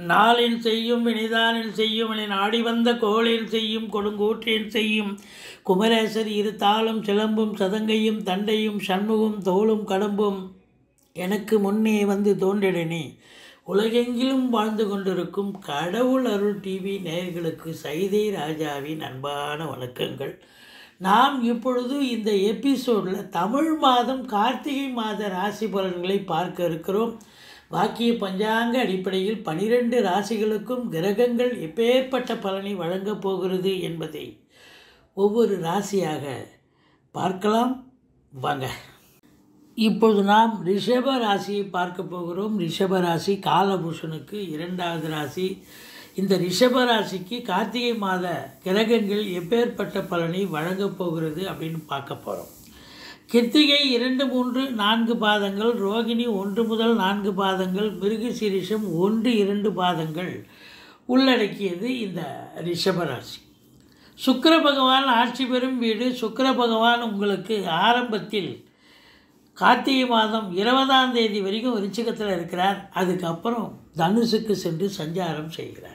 நாளின் செய்யும் வினிதானில் செய்யும் என நாடி வந்த கோளில் செய்யும் கொடுங்கூற்றில் செய்யும் குமரேசர் இரு தாளும் சிலம்பும் சதங்கையும் தண்டையும் சண்முகம் தோளும் கடம்பும் எனக்கு முன்னே வந்து தோன்றிடனே உலகெங்கிலும் வாழ்ந்து கொண்டிருக்கும் கடவுள் அருள் டிவி நேயர்களுக்கு சைதை ராஜாவின் அன்பான வணக்கங்கள் நாம் இப்பொழுது இந்த எபிசோடில் தமிழ் மாதம் கார்த்திகை மாத ராசி பலன்களை பார்க்க இருக்கிறோம் வாக்கிய பஞ்சாங்க அடிப்படையில் பனிரெண்டு ராசிகளுக்கும் கிரகங்கள் எப்பேற்பட்ட பலனை வழங்கப் போகிறது என்பதை ஒவ்வொரு ராசியாக பார்க்கலாம் வாங்க இப்பொழுது நாம் ரிஷப ராசியை பார்க்க போகிறோம் ரிஷப ராசி காலபூஷனுக்கு இரண்டாவது ராசி இந்த ரிஷப ராசிக்கு கார்த்திகை மாத கிரகங்கள் எப்பேற்பட்ட பலனை வழங்கப் போகிறது அப்படின்னு பார்க்க போகிறோம் கிருத்திகை இரண்டு மூன்று நான்கு பாதங்கள் ரோகிணி ஒன்று முதல் நான்கு பாதங்கள் மிருகசீரிஷம் ஒன்று இரண்டு பாதங்கள் உள்ளடக்கியது இந்த ரிஷப ராசி சுக்கிர பகவான் ஆட்சி பெறும் வீடு சுக்கிர பகவான் உங்களுக்கு ஆரம்பத்தில் கார்த்திகை மாதம் இருபதாம் தேதி வரைக்கும் விருச்சிகத்தில் இருக்கிறார் அதுக்கப்புறம் தனுசுக்கு சென்று சஞ்சாரம் செய்கிறார்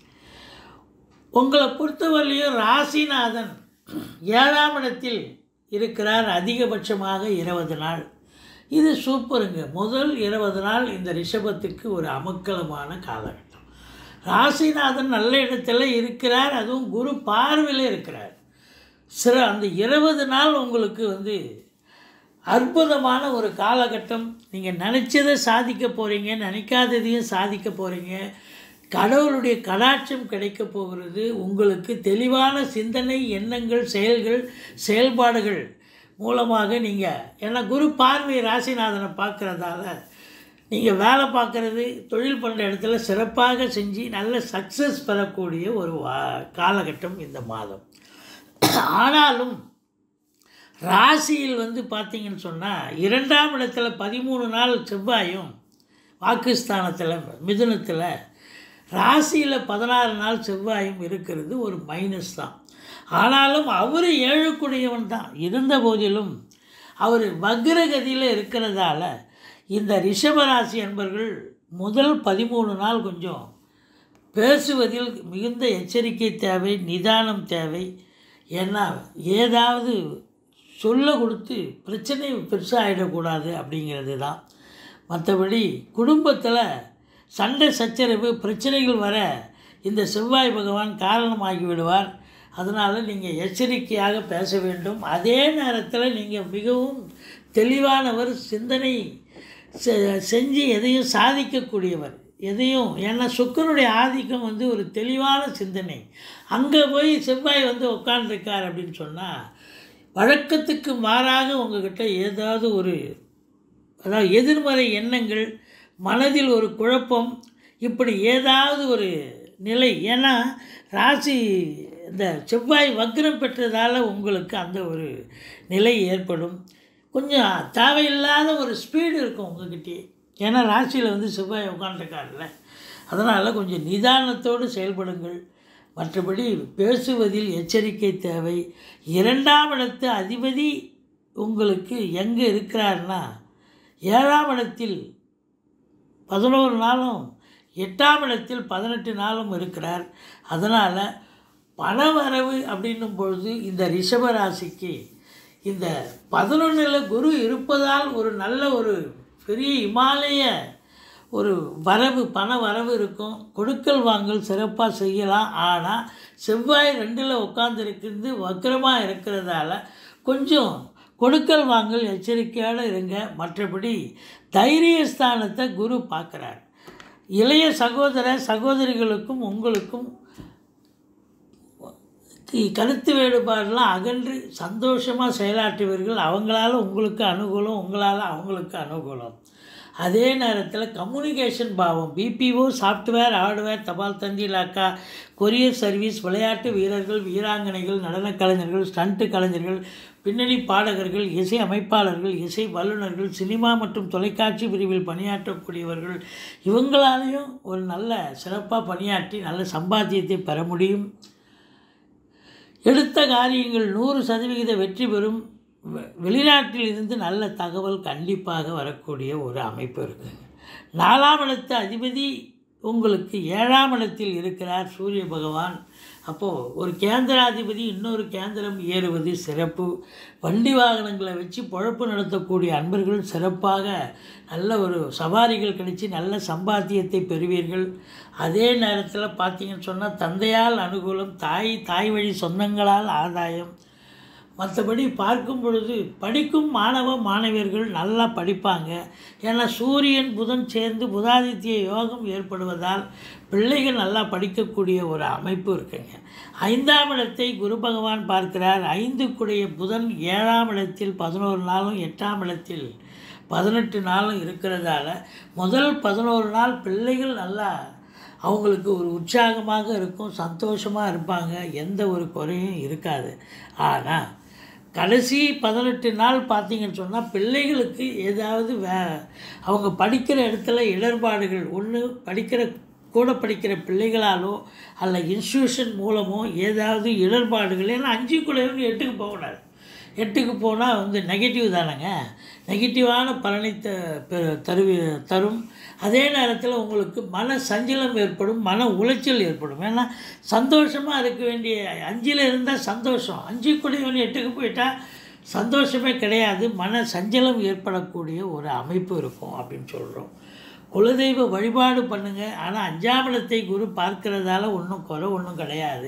உங்களை பொறுத்தவரையிலையும் ராசிநாதன் ஏழாம் இடத்தில் இருக்கிறார் அதிகபட்சமாக இருபது நாள் இது சூப்பருங்க முதல் இருபது நாள் இந்த ரிஷபத்துக்கு ஒரு அமக்கலமான காலகட்டம் ராசிநாதன் நல்ல இடத்துல இருக்கிறார் அதுவும் குரு பார்வையில் இருக்கிறார் சிற அந்த இருபது நாள் உங்களுக்கு வந்து அற்புதமான ஒரு காலகட்டம் நீங்கள் நினச்சதை சாதிக்க போகிறீங்க நினைக்காததையும் சாதிக்க போகிறீங்க கடவுளுடைய கடாட்சம் கிடைக்க போகிறது உங்களுக்கு தெளிவான சிந்தனை எண்ணங்கள் செயல்கள் செயல்பாடுகள் மூலமாக நீங்கள் ஏன்னா குரு பார்வை ராசிநாதனை பார்க்குறதால நீங்கள் வேலை பார்க்குறது தொழில் பண்ணுற இடத்துல சிறப்பாக செஞ்சு நல்ல சக்ஸஸ் பெறக்கூடிய ஒரு வா காலகட்டம் இந்த மாதம் ஆனாலும் ராசியில் வந்து பார்த்தீங்கன்னு சொன்னால் இரண்டாம் இடத்துல பதிமூணு நாள் செவ்வாயும் வாக்குஸ்தானத்தில் மிதுனத்தில் ராசியில் பதினாறு நாள் செவ்வாயும் இருக்கிறது ஒரு மைனஸ் தான் ஆனாலும் அவர் ஏழுக்குடையவன் தான் இருந்த போதிலும் அவர் வக்ரகதியில் இருக்கிறதால இந்த ரிஷபராசி என்பர்கள் முதல் பதிமூணு நாள் கொஞ்சம் பேசுவதில் மிகுந்த எச்சரிக்கை தேவை நிதானம் தேவை ஏன்னா ஏதாவது சொல்ல கொடுத்து பிரச்சனை பெருசாகிடக்கூடாது அப்படிங்கிறது தான் மற்றபடி குடும்பத்தில் சண்டை சச்சரவு பிரச்சனைகள் வர இந்த செவ்வாய் பகவான் காரணமாகி விடுவார் அதனால் நீங்கள் எச்சரிக்கையாக பேச வேண்டும் அதே நேரத்தில் நீங்கள் மிகவும் தெளிவானவர் சிந்தனை செஞ்சு எதையும் சாதிக்கக்கூடியவர் எதையும் ஏன்னா சுக்கரனுடைய ஆதிக்கம் வந்து ஒரு தெளிவான சிந்தனை அங்கே போய் செவ்வாய் வந்து உட்காண்டிருக்கார் அப்படின்னு சொன்னால் வழக்கத்துக்கு மாறாக உங்ககிட்ட ஏதாவது ஒரு அதாவது எதிர்மறை எண்ணங்கள் மனதில் ஒரு குழப்பம் இப்படி ஏதாவது ஒரு நிலை ஏன்னா ராசி இந்த செவ்வாய் வக்ரம் பெற்றதால் உங்களுக்கு அந்த ஒரு நிலை ஏற்படும் கொஞ்சம் தேவையில்லாத ஒரு ஸ்பீடு இருக்கும் உங்ககிட்டயே ஏன்னா ராசியில் வந்து செவ்வாய் உட்காந்துருக்காருல்ல அதனால் கொஞ்சம் நிதானத்தோடு செயல்படுங்கள் மற்றபடி பேசுவதில் எச்சரிக்கை தேவை இரண்டாம் இடத்து அதிபதி உங்களுக்கு எங்கே இருக்கிறார்னா ஏழாம் இடத்தில் பதினோரு நாளும் எட்டாம் இடத்தில் பதினெட்டு நாளும் இருக்கிறார் அதனால் பணவரவு அப்படின்னும் பொழுது இந்த ரிஷபராசிக்கு இந்த பதினொன்றில் குரு இருப்பதால் ஒரு நல்ல ஒரு பெரிய இமாலய ஒரு வரவு பண வரவு இருக்கும் கொடுக்கல் வாங்கல் சிறப்பாக செய்யலாம் ஆனால் செவ்வாய் ரெண்டில் உட்காந்துருக்கிறது வக்கரமாக இருக்கிறதால கொஞ்சம் கொடுக்கல் வாங்கல் எச்சரிக்கையோடு இருங்க மற்றபடி தைரியஸ்தானத்தை குரு பார்க்குறார் இளைய சகோதர சகோதரிகளுக்கும் உங்களுக்கும் கருத்து வேறுபாடெலாம் அகன்று சந்தோஷமாக செயலாற்றுவீர்கள் அவங்களால உங்களுக்கு அனுகூலம் உங்களால் அவங்களுக்கு அனுகூலம் அதே நேரத்தில் கம்யூனிகேஷன் பாவம் பிபிஓ சாஃப்ட்வேர் ஹார்ட்வேர் தபால் தந்தி இலாக்கா கொரியர் சர்வீஸ் விளையாட்டு வீரர்கள் வீராங்கனைகள் நடனக் கலைஞர்கள் ஸ்டண்ட்டு கலைஞர்கள் பின்னணி பாடகர்கள் இசை அமைப்பாளர்கள் இசை வல்லுநர்கள் சினிமா மற்றும் தொலைக்காட்சி பிரிவில் பணியாற்றக்கூடியவர்கள் இவங்களாலேயும் ஒரு நல்ல சிறப்பாக பணியாற்றி நல்ல சம்பாத்தியத்தை பெற முடியும் எடுத்த காரியங்கள் நூறு சதவிகித வெற்றி பெறும் வெ- வெளிநாட்டில் இருந்து நல்ல தகவல் கண்டிப்பாக வரக்கூடிய ஒரு அமைப்பு இருக்குது நாலாம் இடத்து அதிபதி உங்களுக்கு ஏழாம் இடத்தில் இருக்கிறார் சூரிய பகவான் அப்போது ஒரு கேந்திராதிபதி இன்னொரு கேந்திரம் ஏறுவது சிறப்பு வண்டி வாகனங்களை வச்சு பொழப்பு நடத்தக்கூடிய அன்பர்கள் சிறப்பாக நல்ல ஒரு சவாரிகள் கிடைச்சி நல்ல சம்பாத்தியத்தை பெறுவீர்கள் அதே நேரத்தில் பார்த்தீங்கன்னு சொன்னால் தந்தையால் அனுகூலம் தாய் தாய் வழி சொந்தங்களால் ஆதாயம் மற்றபடி பார்க்கும் பொழுது படிக்கும் மாணவ மாணவியர்கள் நல்லா படிப்பாங்க ஏன்னா சூரியன் புதன் சேர்ந்து புதாதித்ய யோகம் ஏற்படுவதால் பிள்ளைகள் நல்லா படிக்கக்கூடிய ஒரு அமைப்பு இருக்குங்க ஐந்தாம் இடத்தை குரு பகவான் பார்க்கிறார் ஐந்துக்குடைய புதன் ஏழாம் இடத்தில் பதினோரு நாளும் எட்டாம் இடத்தில் பதினெட்டு நாளும் இருக்கிறதால முதல் பதினோரு நாள் பிள்ளைகள் நல்லா அவங்களுக்கு ஒரு உற்சாகமாக இருக்கும் சந்தோஷமாக இருப்பாங்க எந்த ஒரு குறையும் இருக்காது ஆனால் கடைசி பதினெட்டு நாள் பார்த்தீங்கன்னு சொன்னால் பிள்ளைகளுக்கு ஏதாவது வே அவங்க படிக்கிற இடத்துல இடர்பாடுகள் ஒன்று படிக்கிற கூட படிக்கிற பிள்ளைகளாலோ அல்ல இன்ஸ்டியூஷன் மூலமோ ஏதாவது இடர்பாடுகள் ஏன்னா அஞ்சு குழைவன் எட்டுக்கு போகக்கூடாது எட்டுக்கு போனால் வந்து நெகட்டிவ் தானேங்க நெகட்டிவான பலனை த பெ- தருவி தரும் அதே நேரத்தில் உங்களுக்கு மன சஞ்சலம் ஏற்படும் மன உளைச்சல் ஏற்படும் ஏன்னா சந்தோஷமாக இருக்க வேண்டிய அஞ்சில் இருந்தால் சந்தோஷம் அஞ்சு குடிவன் எட்டுக்கு போயிட்டால் சந்தோஷமே கிடையாது மன சஞ்சலம் ஏற்படக்கூடிய ஒரு அமைப்பு இருக்கும் அப்படின்னு சொல்கிறோம் குலதெய்வ வழிபாடு பண்ணுங்கள் ஆனால் அஞ்சாம் இடத்தை குரு பார்க்கிறதால ஒன்றும் குறை ஒன்றும் கிடையாது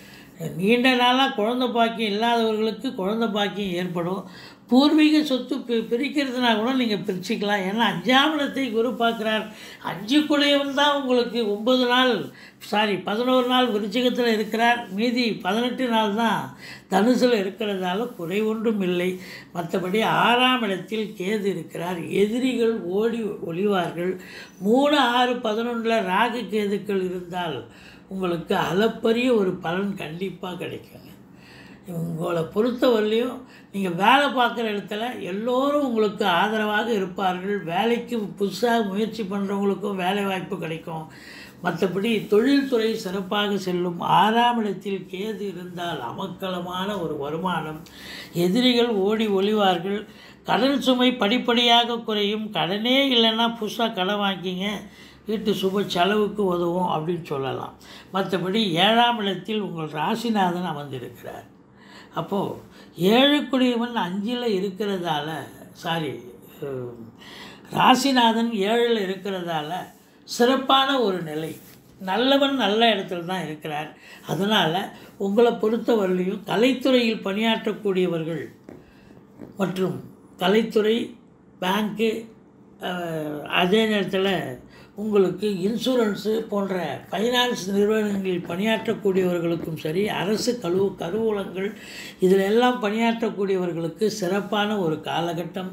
நீண்ட நாளாக குழந்தை பாக்கியம் இல்லாதவர்களுக்கு குழந்தை பாக்கியம் ஏற்படும் பூர்வீக சொத்து பி பிரிக்கிறதுனா கூட நீங்கள் பிரிச்சுக்கலாம் ஏன்னா அஞ்சாம் இடத்தை குரு பார்க்குறார் அஞ்சு குடையவன் தான் உங்களுக்கு ஒம்பது நாள் சாரி பதினோரு நாள் விருச்சிகத்தில் இருக்கிறார் மீதி பதினெட்டு நாள் தான் தனுசில் இருக்கிறதால குறை ஒன்றும் இல்லை மற்றபடி ஆறாம் இடத்தில் கேது இருக்கிறார் எதிரிகள் ஓடி ஒளிவார்கள் மூணு ஆறு பதினொன்றில் ராகு கேதுக்கள் இருந்தால் உங்களுக்கு அளப்பரிய ஒரு பலன் கண்டிப்பாக கிடைக்குங்க உங்களை பொறுத்தவரையிலையும் நீங்கள் வேலை பார்க்குற இடத்துல எல்லோரும் உங்களுக்கு ஆதரவாக இருப்பார்கள் வேலைக்கு புதுசாக முயற்சி பண்ணுறவங்களுக்கும் வேலை வாய்ப்பு கிடைக்கும் மற்றபடி தொழில்துறை சிறப்பாக செல்லும் ஆறாம் இடத்தில் கேது இருந்தால் அமக்கலமான ஒரு வருமானம் எதிரிகள் ஓடி ஒளிவார்கள் கடன் சுமை படிப்படியாக குறையும் கடனே இல்லைன்னா புதுசாக கடன் வாங்கிங்க வீட்டு சுப செலவுக்கு உதவும் அப்படின்னு சொல்லலாம் மற்றபடி ஏழாம் இடத்தில் உங்கள் ராசிநாதன் அமர்ந்திருக்கிறார் அப்போது ஏழுக்குடியவன் அஞ்சில் இருக்கிறதால சாரி ராசிநாதன் ஏழில் இருக்கிறதால சிறப்பான ஒரு நிலை நல்லவன் நல்ல இடத்துல தான் இருக்கிறார் அதனால் உங்களை பொறுத்தவரையிலையும் கலைத்துறையில் பணியாற்றக்கூடியவர்கள் மற்றும் கலைத்துறை பேங்க்கு அஹ், அதே நேரத்தில் உங்களுக்கு இன்சூரன்ஸு போன்ற ஃபைனான்ஸ் நிறுவனங்களில் பணியாற்றக்கூடியவர்களுக்கும் சரி அரசு கழு கருவூலங்கள் இதில் எல்லாம் பணியாற்றக்கூடியவர்களுக்கு சிறப்பான ஒரு காலகட்டம்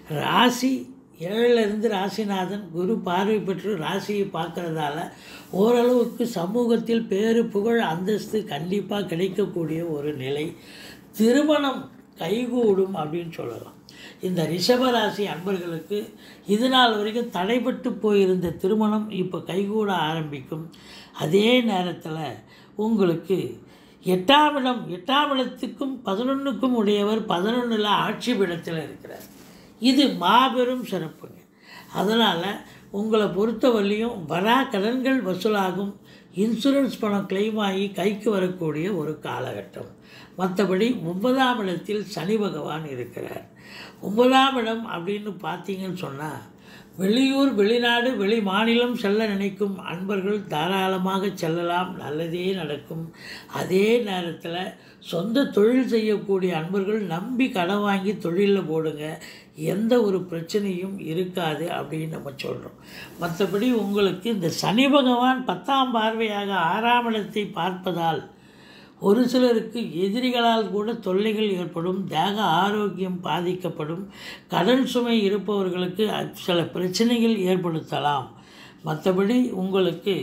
ராசி ஏழிலிருந்து ராசிநாதன் குரு பார்வை பெற்று ராசியை பார்க்கறதால ஓரளவுக்கு சமூகத்தில் பேரு புகழ் அந்தஸ்து கண்டிப்பாக கிடைக்கக்கூடிய ஒரு நிலை திருமணம் கைகூடும் அப்படின்னு சொல்லலாம் இந்த ரிஷபராசி அன்பர்களுக்கு இது நாள் வரைக்கும் தடைபட்டு போயிருந்த திருமணம் இப்போ கைகூட ஆரம்பிக்கும் அதே நேரத்தில் உங்களுக்கு எட்டாம் இடம் எட்டாம் இடத்துக்கும் பதினொன்றுக்கும் உடையவர் பதினொன்றில் ஆட்சி பீடத்தில் இருக்கிறார் இது மாபெரும் சிறப்புங்க அதனால் உங்களை பொறுத்தவரையிலையும் வரா கடன்கள் வசூலாகும் இன்சூரன்ஸ் பணம் கிளைம் ஆகி கைக்கு வரக்கூடிய ஒரு காலகட்டம் மற்றபடி ஒன்பதாம் இடத்தில் சனி பகவான் இருக்கிறார் ஒன்பதாம் இடம் அப்படின்னு பார்த்தீங்கன்னு சொன்னால் வெளியூர் வெளிநாடு வெளி மாநிலம் செல்ல நினைக்கும் அன்பர்கள் தாராளமாக செல்லலாம் நல்லதே நடக்கும் அதே நேரத்தில் சொந்த தொழில் செய்யக்கூடிய அன்பர்கள் நம்பி கடன் வாங்கி தொழிலில் போடுங்க எந்த ஒரு பிரச்சனையும் இருக்காது அப்படின்னு நம்ம சொல்கிறோம் மற்றபடி உங்களுக்கு இந்த சனி பகவான் பத்தாம் பார்வையாக ஆறாம் இடத்தை பார்ப்பதால் ஒரு சிலருக்கு எதிரிகளால் கூட தொல்லைகள் ஏற்படும் தேக ஆரோக்கியம் பாதிக்கப்படும் கடன் சுமை இருப்பவர்களுக்கு அ- சில பிரச்சனைகள் ஏற்படுத்தலாம் மற்றபடி உங்களுக்கு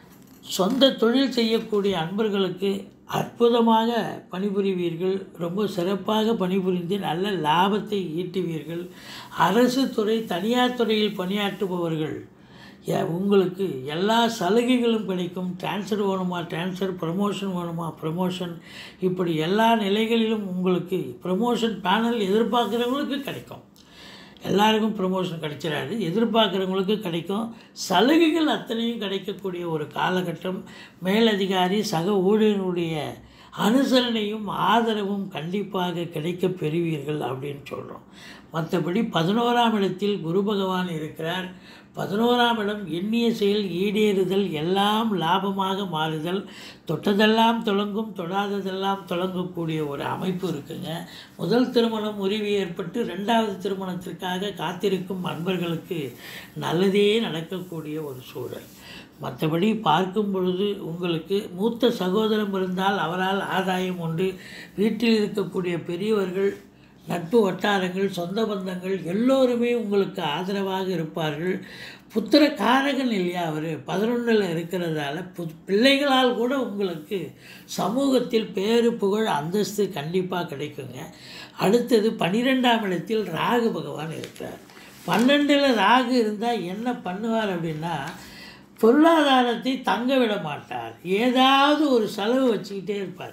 சொந்த தொழில் செய்யக்கூடிய அன்பர்களுக்கு அற்புதமாக பணிபுரிவீர்கள் ரொம்ப சிறப்பாக பணிபுரிந்து நல்ல லாபத்தை ஈட்டுவீர்கள் அரசு துறை தனியார் துறையில் பணியாற்றுபவர்கள் ஏ- உங்களுக்கு எல்லா சலுகைகளும் கிடைக்கும் ட்ரான்ஸ்ஃபர் வேணுமா ட்ரான்ஸ்ஃபர் ப்ரமோஷன் வேணுமா ப்ரமோஷன் இப்படி எல்லா நிலைகளிலும் உங்களுக்கு ப்ரமோஷன் பேனல் எதிர்பார்க்குறவங்களுக்கு கிடைக்கும் எல்லாருக்கும் ப்ரொமோஷன் கிடைச்சிடாது எதிர்பார்க்குறவங்களுக்கு கிடைக்கும் சலுகைகள் அத்தனையும் கிடைக்கக்கூடிய ஒரு காலகட்டம் மேலதிகாரி சக ஊழியனுடைய அனுசரணையும் ஆதரவும் கண்டிப்பாக கிடைக்கப் பெறுவீர்கள் அப்படின்னு சொல்கிறோம் மற்றபடி பதினோராம் இடத்தில் குரு பகவான் இருக்கிறார் பதினோராம் இடம் எண்ணிய செயல் ஈடேறுதல் எல்லாம் லாபமாக மாறுதல் தொட்டதெல்லாம் தொடங்கும் தொடாததெல்லாம் தொடங்கக்கூடிய ஒரு அமைப்பு இருக்குங்க முதல் திருமணம் உரிவு ஏற்பட்டு ரெண்டாவது திருமணத்திற்காக காத்திருக்கும் அன்பர்களுக்கு நல்லதே நடக்கக்கூடிய ஒரு சூழல் மற்றபடி பார்க்கும் பொழுது உங்களுக்கு மூத்த சகோதரம் இருந்தால் அவரால் ஆதாயம் உண்டு வீட்டில் இருக்கக்கூடிய பெரியவர்கள் நட்பு வட்டாரங்கள் சொந்த பந்தங்கள் எல்லோருமே உங்களுக்கு ஆதரவாக இருப்பார்கள் புத்திர காரகன் இல்லையா அவர் பதினொன்றில் இருக்கிறதால பு பிள்ளைகளால் கூட உங்களுக்கு சமூகத்தில் பேரு புகழ் அந்தஸ்து கண்டிப்பாக கிடைக்குங்க அடுத்தது பன்னிரெண்டாம் இடத்தில் ராகு பகவான் இருக்கிறார் பன்னெண்டில் ராகு இருந்தால் என்ன பண்ணுவார் அப்படின்னா பொருளாதாரத்தை தங்க விட மாட்டார் ஏதாவது ஒரு செலவு வச்சுக்கிட்டே இருப்பார்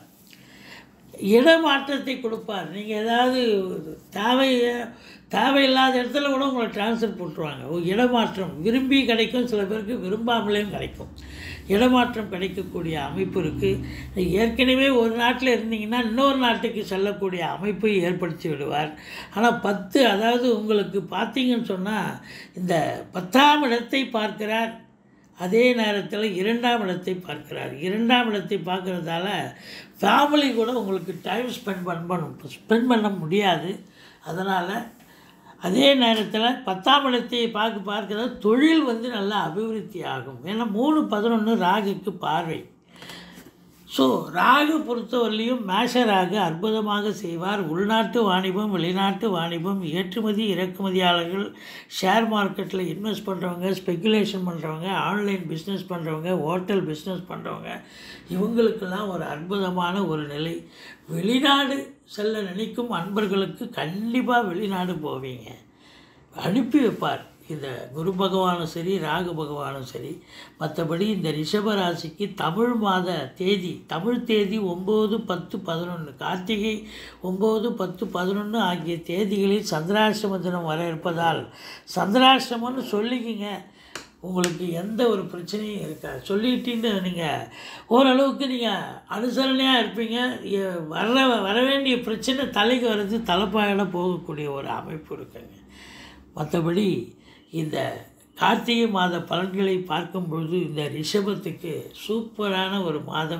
இடமாற்றத்தை கொடுப்பார் நீங்கள் ஏதாவது தேவை தேவையில்லாத இடத்துல கூட உங்களை ட்ரான்ஸ்ஃபர் போட்டுருவாங்க ஒரு இடமாற்றம் விரும்பி கிடைக்கும் சில பேருக்கு விரும்பாமலேயும் கிடைக்கும் இடமாற்றம் கிடைக்கக்கூடிய அமைப்பு இருக்குது ஏற்கனவே ஒரு நாட்டில் இருந்தீங்கன்னா இன்னொரு நாட்டுக்கு செல்லக்கூடிய அமைப்பை ஏற்படுத்தி விடுவார் ஆனால் பத்து அதாவது உங்களுக்கு பார்த்தீங்கன்னு சொன்னால் இந்த பத்தாம் இடத்தை பார்க்கிறார் அதே நேரத்தில் இரண்டாம் இடத்தை பார்க்கிறார் இரண்டாம் இடத்தை பார்க்குறதால ஃபேமிலி கூட உங்களுக்கு டைம் ஸ்பெண்ட் பண்ண ஸ்பெண்ட் பண்ண முடியாது அதனால் அதே நேரத்தில் பத்தாம் இடத்தை பார்க்க பார்க்கிறது தொழில் வந்து நல்லா அபிவிருத்தி ஆகும் ஏன்னா மூணு பதினொன்று ராகுக்கு பார்வை ஸோ ராகு பொறுத்தவரையிலையும் மேஷ ராகு அற்புதமாக செய்வார் உள்நாட்டு வாணிபம் வெளிநாட்டு வாணிபம் ஏற்றுமதி இறக்குமதியாளர்கள் ஷேர் மார்க்கெட்டில் இன்வெஸ்ட் பண்ணுறவங்க ஸ்பெக்குலேஷன் பண்ணுறவங்க ஆன்லைன் பிஸ்னஸ் பண்ணுறவங்க ஹோட்டல் பிஸ்னஸ் பண்ணுறவங்க இவங்களுக்கெல்லாம் ஒரு அற்புதமான ஒரு நிலை வெளிநாடு செல்ல நினைக்கும் அன்பர்களுக்கு கண்டிப்பாக வெளிநாடு போவீங்க அனுப்பி வைப்பார் இந்த குரு பகவானும் சரி ராகு பகவானும் சரி மற்றபடி இந்த ரிஷப ராசிக்கு தமிழ் மாத தேதி தமிழ் தேதி ஒம்பது பத்து பதினொன்று கார்த்திகை ஒம்பது பத்து பதினொன்று ஆகிய தேதிகளில் சந்திராசிரம தினம் வர இருப்பதால் சந்திராசிரமம்னு சொல்லிக்கிங்க உங்களுக்கு எந்த ஒரு பிரச்சனையும் இருக்காது சொல்லிக்கிட்டு நீங்கள் ஓரளவுக்கு நீங்கள் அனுசரணையாக இருப்பீங்க எ- வர வர வேண்டிய பிரச்சனை தலைக்கு வர்றது தலைப்பாயிட போகக்கூடிய ஒரு அமைப்பு இருக்குங்க மற்றபடி இந்த கார்த்திகை மாத பலன்களை பார்க்கும் பொழுது இந்த ரிஷபத்துக்கு சூப்பரான ஒரு மாதம்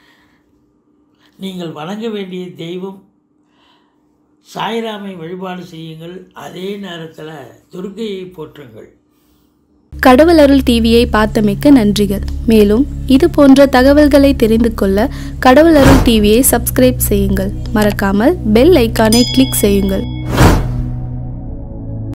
நீங்கள் வணங்க வேண்டிய தெய்வம் சாய்ராமை வழிபாடு செய்யுங்கள் அதே நேரத்தில் துர்க்கையை போற்றுங்கள் கடவுள் அருள் டிவியை பார்த்தமைக்க நன்றிகள் மேலும் இது போன்ற தகவல்களை தெரிந்து கொள்ள கடவுள் அருள் டிவியை சப்ஸ்கிரைப் செய்யுங்கள் மறக்காமல் பெல் ஐக்கானை கிளிக் செய்யுங்கள்